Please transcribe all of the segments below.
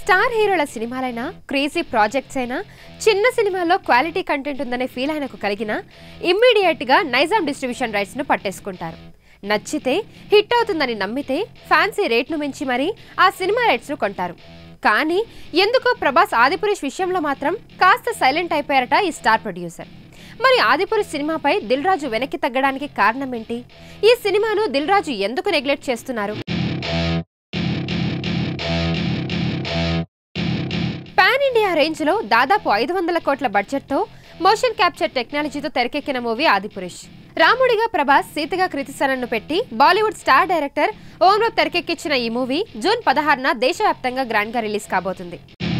star హీరోల సినిమాలైనా crazy projects అయినా చిన్న సినిమాలో క్వాలిటీ కంటెంట్ ఉందనే ఫీల్ ఆయనకు కలిగిన ఇమ్మీడియట్గా నైజాం డిస్ట్రిబ్యూషన్ రైట్స్ను పట్టేసుకుంటారు నచ్చితే హిట్ అవుతుందని నమ్మితే ఫ్యాన్సీ రేట్ను మించి మరీ ఆ సినిమా రైట్స్ను కొంటారు కానీ ఎందుకో ప్రభాస్ ఆదిపురుష్ విషయంలో మాత్రం కాస్త సైలెంట్ అయిపోయారట ఈ స్టార్ ప్రొడ్యూసర్ మరి ఆదిపురుష్ సినిమాపై దిల్ రాజు వెనక్కి తగ్గడానికి కారణం ఏంటి ఈ సినిమాను దిల్ రాజు ఎందుకు నెగ్లెక్ట్ చేస్తున్నారు పాన్ ఇండియా రేంజ్లో దాదాపు ఐదు వందల కోట్ల బడ్జెట్తో మోషన్ క్యాప్చర్ టెక్నాలజీతో తెరకెక్కిన మూవీ ఆదిపురుష్ రాముడిగా ప్రభాస్ సీతగా కృతిసరన్ను పెట్టి బాలీవుడ్ స్టార్ డైరెక్టర్ ఓంలో తెరకెక్కించిన ఈ మూవీ జూన్ పదహారున దేశవ్యాప్తంగా గ్రాండ్గా రిలీజ్ కాబోతుంది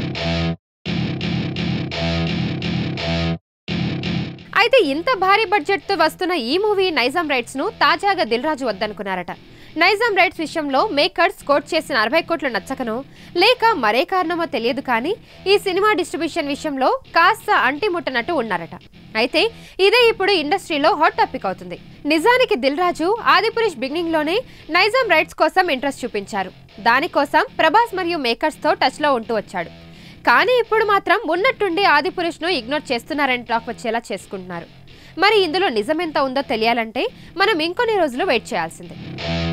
అయితే ఇంత భారీ బడ్జెట్తో వస్తున్న ఈ మూవీ నైజాం రైట్స్ను తాజాగా దిల్ రాజు వద్దనుకున్నారట నైజాం రైట్స్ విషయంలో మేకర్స్ కోట్ చేసిన అరవై కోట్లు నచ్చకనో లేక మరే కారణమో తెలియదు కానీ ఈ సినిమా డిస్ట్రిబ్యూషన్ విషయంలో కాస్త అంటిముట్టనట్టు ఉన్నారట అయితే ఇదే ఇప్పుడు ఇండస్ట్రీలో హాట్ టాపిక్ అవుతుంది నిజానికి దిల్ రాజు ఆదిపురుష్ బిగినింగ్ లోనే నైజాం రైట్స్ కోసం ఇంట్రెస్ట్ చూపించారు దానికోసం ప్రభాస్ మరియు మేకర్స్తో టచ్లో ఉంటూ వచ్చాడు కానీ ఇప్పుడు మాత్రం ఉన్నట్టుండి ఆదిపురుష్ను ఇగ్నోర్ చేస్తున్నారని టాక్ వచ్చేలా చేసుకుంటున్నారు మరి ఇందులో నిజమెంత ఉందో తెలియాలంటే మనం ఇంకొన్ని రోజులు వెయిట్ చేయాల్సిందే